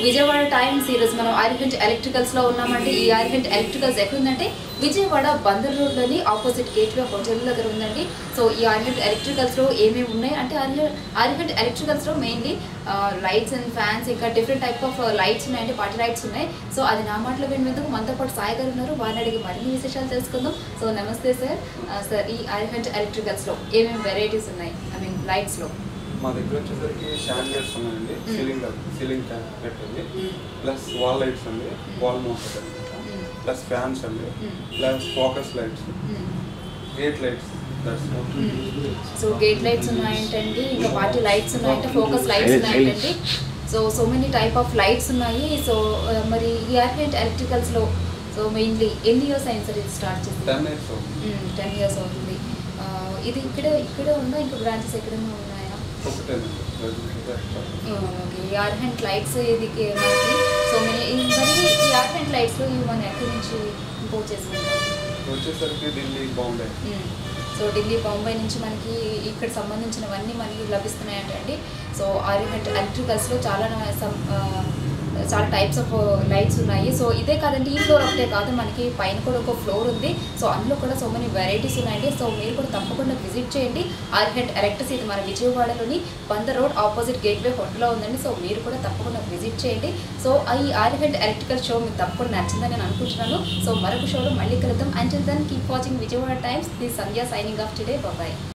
Vijayawada times ఈరోజు మనం ఆర్గెంట్ electricals లో ఉన్నామంటే ఈ ఆర్గెంట్ ఎలక్ట్రికల్స్ ఎక్కడుందంటే విజయవాడ బందర్ రోడ్ లోని ఆపోజిట్ గేట్ వే హోటల్ దగ్గర ఉందండి సో ఈ ఆర్గెంట్ ఎలక్ట్రికల్స్ లో ఏమేమి ఉన్నాయి అంటే ఆర్గెంట్ ఎలక్ట్రికల్స్ లో మెయిన్లీ లైట్స్ అండ్ ఫ్యాన్స్ ఇంకా డిఫరెంట్ టైప్ ఆఫ్ లైట్స్ ఉన్నాయంటే పార్టీ లైట్స్ ఉన్నాయి సో అది నా మాటలో వినేందుకు మనతో పాటు సాయి గారు ఉన్నారు వారిని అడిగి మరిన్ని విశేషాలు తెలుసుకుందాం సో నమస్తే సార్ సార్ ఈ ఆర్గెంట్ ఎలక్ట్రికల్స్ లో ఏమేమి వెరైటీస్ ఉన్నాయి ఐ మీన్ లైట్స్ లో మా దగ్గర వచ్చేసరికి షాండియర్స్ ఉన్నాయండి మ్మ్. సీలింగ్ సీలింగ్ ఫ్యాన్ ఉంది మ్మ్. ప్లస్ వాల్ లైట్స్ అండి వాల్ మౌంటెడ్ అనమాట మ్మ్. ప్లస్ ఫ్యాన్స్ అండి hmm. Plus focus lights hmm. Gate lights that's so gate lights ఉన్నాయంటండి ఇంకా పార్టీ లైట్స్ ఉన్నాయంటే ఫోకస్ లైట్స్ ఉన్నాయంటండి so so many type of lights ఉన్నాయి so మరి ఈ ఆర్గెంట్ ఎలక్ట్రికల్స్లో సో మెయిన్లీ ఎన్ని ఇయర్స్ అయింది సార్ ఇది స్టార్ట్ చేసి టెన్ ఇయర్స్ అవుతుంది టెన్ ఇయర్స్ అవుతుంది ఆ, ఇది ఇక్కడ ఇక్కడ ఉందా ఇంకా బ్రాంచెస్ ఎక్కడైనా ఉన్నాయా ఒకటేనండి ఓకే ఈ ఆర్గెంట్ లైట్స్ ఇది కే- మనకి సో మెనీ మరి ఈ ఆర్గెంట్ లైట్స్లో ఇవి మనం ఎక్కడి నుంచి ఇంపోర్ట్ చేసుకుంటాం వచ్చేసరికి ఢిల్లీ బాంబే మ్మ్. సో ఢిల్లీ బాంబే నుంచి మనకి ఇక్కడ సంబంధించినవన్నీ మనకి లభిస్తున్నాయంట అండి సో ఆర్యమెంట్ ఎలక్ట్రికల్స్లో చాలా నా- సం- ఆ, చాలా టైప్స్ ఆఫ్ లైట్స్ ఉన్నాయి సో ఇదే కాదండి ఈ ఫ్లోర్ ఒకటే కాదు మనకి పైన కూడా ఒక ఫ్లోర్ ఉంది సో అందులో కూడా సో మెనీ వెరైటీస్ ఉన్నాయండి సో మీరు కూడా తప్పకుండా విజిట్ చేయండి ఆర్హెడ్ ఎలక్ట్రిస్ ఇది మన విజయవాడలోని బందర్ రోడ్ ఆపోజిట్ గేట్వే హోటల్లో ఉందండి సో మీరు కూడా తప్పకుండా విజిట్ చేయండి సో ఈ ఆర్హెడ్ ఎలక్ట్రికల్ షో మీకు తప్పకుండా నచ్చిందని నేను అనుకుంటున్నాను సో మరొక షోలో మళ్ళీ కలుద్దాం until then keep watching Vijayawada times the Sandhya signing off today bye